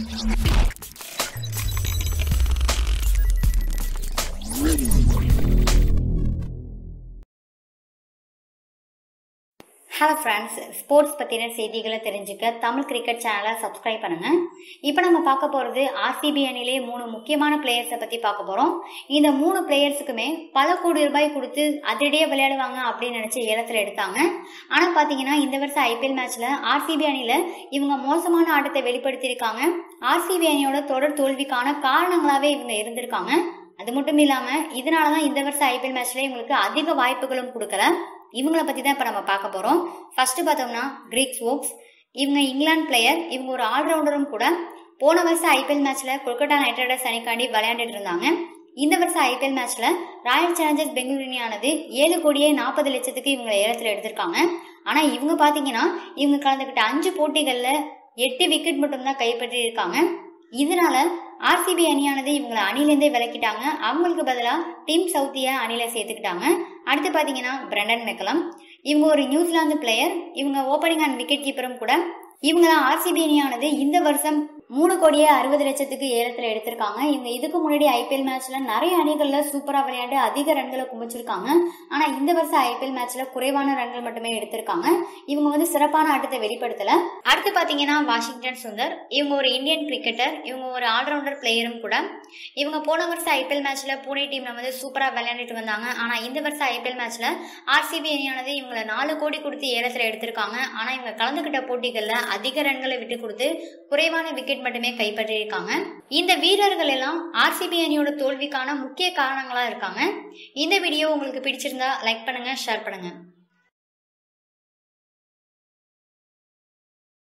hello friends sports பற்றின செய்திகளை தெரிஞ்சுக்க தமிழ் கிரிக்கெட் சேனலை சப்ஸ்கிரைப் பண்ணுங்க இப்போ நம்ம பார்க்க போகிறது ஆர்சிபி அணிலே மூணு முக்கியமான பிளேயர்ஸை பற்றி பார்க்க போகிறோம் இந்த மூணு பிளேயர்ஸுக்குமே பல கோடி ரூபாய் கொடுத்து அதிரடியாக விளையாடுவாங்க அப்படின்னு நினச்சி ஏலத்தில் எடுத்தாங்க ஆனால் பார்த்தீங்கன்னா இந்த வருஷம் ஐபிஎல் மேட்ச்சில் ஆர்சிபி அணியில் இவங்க மோசமான ஆட்டத்தை வெளிப்படுத்தியிருக்காங்க ஆர்சிபி அணியோட தொடர் தோல்விக்கான காரணங்களாகவே இவங்க இருந்திருக்காங்க அது மட்டும் இல்லாமல் இதனால தான் இந்த வருஷம் ஐபிஎல் மேட்ச்ல இவங்களுக்கு அதிக வாய்ப்புகளும் கொடுக்கல இவங்கள பற்றி தான் இப்போ நம்ம பார்க்க போகிறோம் ஃபர்ஸ்ட் பார்த்தோம்னா கிரீக் ஸ்வோக்ஸ் இவங்க இங்கிலாந்து பிளேயர் இவங்க ஒரு ஆல்ரவுண்டரும் கூட போன வருஷம் ஐபிஎல் மேட்ச்சில் கொல்கத்தா நைட் ரைடர்ஸ் அணிக்காண்டி விளையாண்டுட்டு இருந்தாங்க இந்த வருஷம் ஐபிஎல் மேட்ச்ல ராயல் சேலஞ்சர்ஸ் பெங்களூரு அணியானது ஏழு கோடியே நாற்பது லட்சத்துக்கு இவங்களை ஏலத்தில் எடுத்திருக்காங்க ஆனால் இவங்க பார்த்தீங்கன்னா இவங்க கலந்துக்கிட்ட அஞ்சு போட்டிகளில் எட்டு விக்கெட் மட்டும்தான் கைப்பற்றி இருக்காங்க இதனால ஆர்சிபி அணியானது இவங்களை அணிலேருந்தே விலக்கிட்டாங்க அவங்களுக்கு பதிலாக டீம் சவுத்தியை அணில சேர்த்துக்கிட்டாங்க அடுத்து பார்த்தீங்கன்னா பிரண்டன் மெக்கலம் இவங்க ஒரு நியூசிலாந்து பிளேயர் இவங்க ஓப்பனிங் அண்ட் விக்கெட் கீப்பரும் கூட இவங்களாம் ஆர்சிபி அணியானது இந்த வருஷம் மூணு கோடியே அறுபது லட்சத்துக்கு ஏலத்தில் எடுத்திருக்காங்க இவங்க இதுக்கு முன்னாடி ஐபிஎல் மேட்ச்ல நிறைய அணிகளில் சூப்பராக விளையாண்டு அதிக ரன்களை குமிச்சிருக்காங்க ஆனால் இந்த வருஷம் ஐபிஎல் மேட்ச்ல குறைவான ரன்கள் மட்டுமே எடுத்திருக்காங்க இவங்க வந்து சிறப்பான ஆட்டத்தை வெளிப்படுத்தல அடுத்து பார்த்தீங்கன்னா வாஷிங்டன் சுந்தர் இவங்க ஒரு இந்தியன் கிரிக்கெட்டர் இவங்க ஒரு ஆல்ரவுண்டர் பிளேயரும் கூட இவங்க போன வருஷம் ஐபிஎல் மேட்ச்ல பூனே டீம்ல வந்து சூப்பராக விளையாண்டுட்டு வந்தாங்க ஆனால் இந்த வருஷம் ஐபிஎல் மேட்ச்ல ஆர்சிபி அணியானது இவங்களை நாலு கோடி கொடுத்து ஏலத்தில் எடுத்திருக்காங்க ஆனால் இவங்க கலந்துக்கிட்ட போட்டிகளில் அதிக ரன்களை விட்டு கொடுத்து குறைவான விக்கெட் மட்டுமே கைப்பற்றியிருக்காங்க இந்த வீரர்கள் எல்லாம் ஆர்சிபி அணியோட தோல்விக்கான முக்கிய காரணங்களா இருக்காங்க இந்த வீடியோ உங்களுக்கு பிடிச்சிருந்தா லைக் பண்ணுங்க ஷேர் பண்ணுங்க